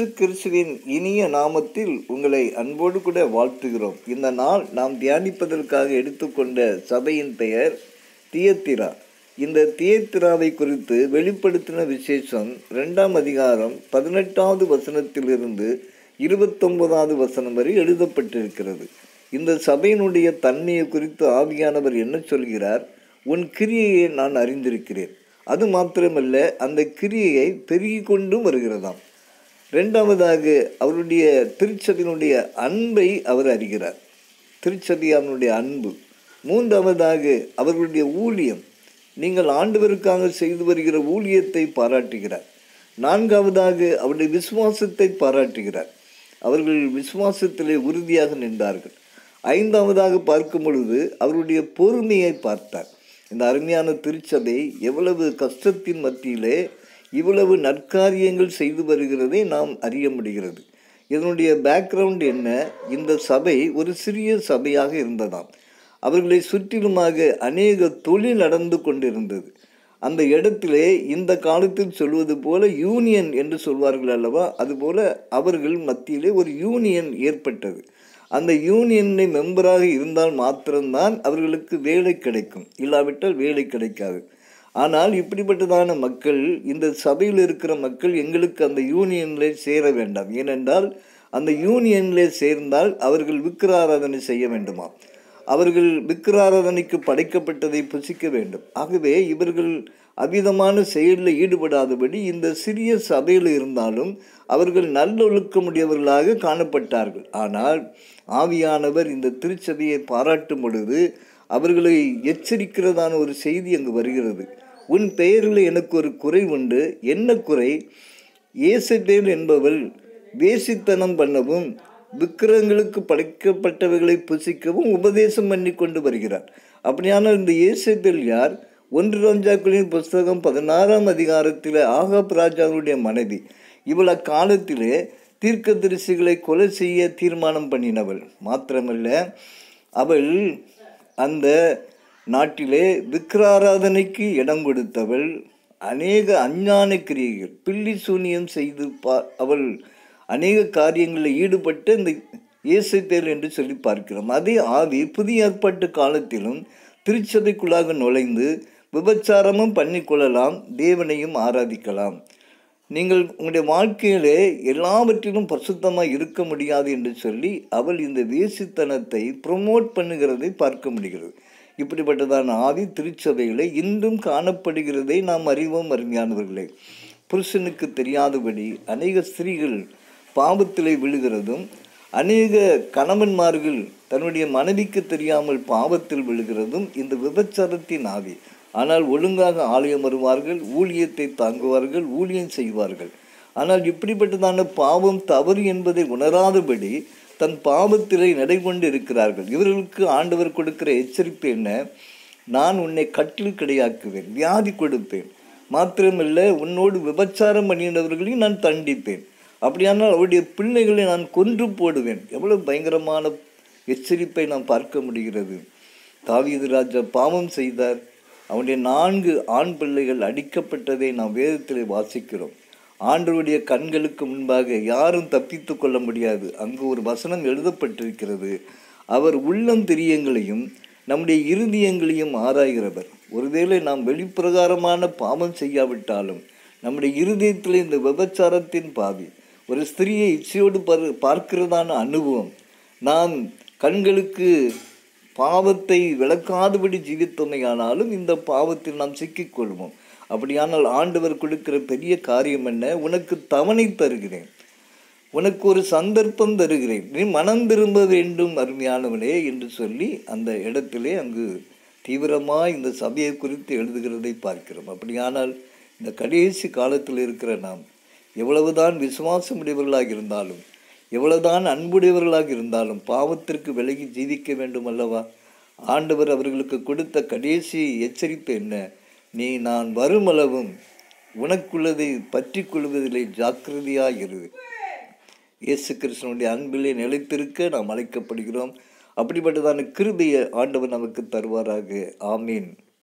இயேசு கிறிஸ்துவின் இனிய நாமத்தில் உங்களை அன்போடு கூட வாழ்த்துகிறோம் இந்த நாள் நாம் தியானிப்பதற்காக எடுத்துக்கொண்ட சபையின் பெயர் தியத்திரா இந்த தியத்திராவை குறித்து வெளிப்படுத்தின விசேஷம் ரெண்டாம் அதிகாரம் பதினெட்டாவது வசனத்திலிருந்து இருபத்தொன்பதாவது வசனம் வரை எழுதப்பட்டிருக்கிறது இந்த சபையினுடைய தன்மையை குறித்து ஆவியானவர் என்ன சொல்கிறார் உன் கிரியையை நான் அறிந்திருக்கிறேன் அது மாத்திரமல்ல அந்த கிரியையை பெருகி கொண்டும் வருகிறதாம் ரெண்டாவதாக அவருடைய திருச்சபையினுடைய அன்பை அவர் அறிகிறார் திருச்சபையானுடைய அன்பு மூன்றாவதாக அவர்களுடைய ஊழியம் நீங்கள் ஆண்டவருக்காக செய்து வருகிற ஊழியத்தை பாராட்டுகிறார் நான்காவதாக அவருடைய விசுவாசத்தை பாராட்டுகிறார் அவர்கள் விசுவாசத்திலே உறுதியாக நின்றார்கள் ஐந்தாவதாக பார்க்கும் பொழுது அவருடைய பொறுமையை பார்த்தார் இந்த அருமையான திருச்சபை எவ்வளவு கஷ்டத்தின் மத்தியிலே இவ்வளவு நற்காரியங்கள் செய்து வருகிறதை நாம் அறிய முடிகிறது இதனுடைய பேக்ரவுண்ட் என்ன இந்த சபை ஒரு சிறிய சபையாக இருந்ததாம் அவர்களை சுற்றிலுமாக அநேக தொழில் நடந்து கொண்டிருந்தது அந்த இடத்திலே இந்த காலத்தில் சொல்வது போல யூனியன் என்று சொல்வார்கள் அல்லவா அதுபோல அவர்கள் மத்தியிலே ஒரு யூனியன் ஏற்பட்டது அந்த யூனியனை மெம்பராக இருந்தால் மாத்திரம்தான் அவர்களுக்கு வேலை கிடைக்கும் இல்லாவிட்டால் வேலை கிடைக்காது ஆனால் இப்படிப்பட்டதான மக்கள் இந்த சபையில் இருக்கிற மக்கள் எங்களுக்கு அந்த யூனியனில் சேர வேண்டாம் ஏனென்றால் அந்த யூனியனில் சேர்ந்தால் அவர்கள் விக்கிராராதனை செய்ய வேண்டுமா அவர்கள் விக்கிராராதனைக்கு படைக்கப்பட்டதை புசிக்க வேண்டும் ஆகவே இவர்கள் அவ்விதமான செயலில் ஈடுபடாதபடி இந்த சிறிய சபையில் இருந்தாலும் அவர்கள் நல்லொழுக்கமுடையவர்களாக காணப்பட்டார்கள் ஆனால் ஆவியானவர் இந்த திருச்சபையை பாராட்டும் பொழுது அவர்களை எச்சரிக்கிறதான ஒரு செய்தி அங்கு வருகிறது உன் பெயரில் எனக்கு ஒரு குறை உண்டு என்ன குறை ஏசபேல் என்பவள் வேசித்தனம் பண்ணவும் விக்கிரங்களுக்கு படைக்கப்பட்டவைகளை புசிக்கவும் உபதேசம் பண்ணி கொண்டு வருகிறார் அப்படியானால் இந்த ஏசபேல் யார் ஒன்று ரோஞ்சாக்களின் புஸ்தகம் பதினாறாம் அதிகாரத்தில் ஆகாப் ராஜாவுடைய மனைவி இவள காலத்திலே தீர்க்க தரிசிகளை கொலை செய்ய தீர்மானம் பண்ணினவள் மாத்திரமல்ல அவள் அந்த நாட்டிலே விக்கிராராதனைக்கு இடம் கொடுத்தவள் அநேக அஞ்ஞான கிரியைகள் பில்லி சூனியம் செய்து பா அவள் அநேக காரியங்களில் ஈடுபட்டு இந்த இயேசுப்பேல் என்று சொல்லி பார்க்கிறோம் அதே ஆவி புதிய ஏற்பாட்டு காலத்திலும் திருச்சபைக்குள்ளாக நுழைந்து விபச்சாரமும் பண்ணிக்கொள்ளலாம் தேவனையும் ஆராதிக்கலாம் நீங்கள் உங்களுடைய வாழ்க்கையிலே எல்லாவற்றிலும் பரிசுத்தமாக இருக்க முடியாது என்று சொல்லி அவள் இந்த வேசித்தனத்தை ப்ரொமோட் பண்ணுகிறதை பார்க்க முடிகிறது இப்படிப்பட்டதான ஆவி திருச்சபைகளை இன்றும் காணப்படுகிறதை நாம் அறிவோம் அருமையானவர்களே புருஷனுக்கு தெரியாதபடி அநேக ஸ்திரீகள் பாவத்திலே விழுகிறதும் அநேக கணவன்மார்கள் தன்னுடைய மனைவிக்கு தெரியாமல் பாவத்தில் விழுகிறதும் இந்த விபச்சாரத்தின் ஆவி ஆனால் ஒழுங்காக ஆலயம் வருவார்கள் ஊழியத்தை தாங்குவார்கள் ஊழியம் செய்வார்கள் ஆனால் இப்படிப்பட்டதான பாவம் தவறு என்பதை உணராதபடி தன் பாவத்திலே நடை கொண்டு இருக்கிறார்கள் இவர்களுக்கு ஆண்டவர் கொடுக்கிற எச்சரிப்பு என்ன நான் உன்னை கட்டில் கிடையாக்குவேன் வியாதி கொடுப்பேன் மாத்திரமல்ல உன்னோடு விபச்சாரம் பண்ணினவர்களையும் நான் தண்டிப்பேன் அப்படியானால் அவருடைய பிள்ளைகளை நான் கொன்று போடுவேன் எவ்வளவு பயங்கரமான எச்சரிப்பை நாம் பார்க்க முடிகிறது தாவீது ராஜா பாவம் செய்தார் அவனுடைய நான்கு ஆண் பிள்ளைகள் அடிக்கப்பட்டதை நாம் வேதத்தில் வாசிக்கிறோம் ஆண்டவருடைய கண்களுக்கு முன்பாக யாரும் தப்பித்து கொள்ள முடியாது அங்கு ஒரு வசனம் எழுதப்பட்டிருக்கிறது அவர் உள்ளந்திரியங்களையும் நம்முடைய இருதயங்களையும் ஆராய்கிறவர் ஒருவேளை நாம் வெளிப்பிரகாரமான பாவம் செய்யாவிட்டாலும் நம்முடைய இருதயத்தில் இந்த விபச்சாரத்தின் பாவி ஒரு ஸ்திரியை இச்சையோடு பர் பார்க்கிறதான அனுபவம் நாம் கண்களுக்கு பாவத்தை விளக்காதபடி ஜீவித்தோமையானாலும் இந்த பாவத்தில் நாம் சிக்கிக்கொள்வோம் அப்படியானால் ஆண்டவர் கொடுக்கிற பெரிய காரியம் என்ன உனக்கு தவணை தருகிறேன் உனக்கு ஒரு சந்தர்ப்பம் தருகிறேன் நீ மனம் திரும்ப வேண்டும் அருமையானவனே என்று சொல்லி அந்த இடத்திலே அங்கு தீவிரமாக இந்த சபையை குறித்து எழுதுகிறதை பார்க்கிறோம் அப்படியானால் இந்த கடைசி காலத்தில் இருக்கிற நாம் எவ்வளவுதான் விசுவாசமுடையவர்களாக இருந்தாலும் எவ்வளவுதான் அன்புடையவர்களாக இருந்தாலும் பாவத்திற்கு விலகி ஜீவிக்க வேண்டும் அல்லவா ஆண்டவர் அவர்களுக்கு கொடுத்த கடைசி எச்சரிப்பு என்ன நீ நான் வருமளவும் உனக்குள்ளதை பற்றி கொள்வதிலே ஜாக்கிரதையாக இரு இயேசு கிருஷ்ணனுடைய அன்பிலே நிலைத்திருக்க நாம் அழைக்கப்படுகிறோம் அப்படிப்பட்டதான கிருபையை ஆண்டவர் நமக்கு தருவாராக ஆமீன்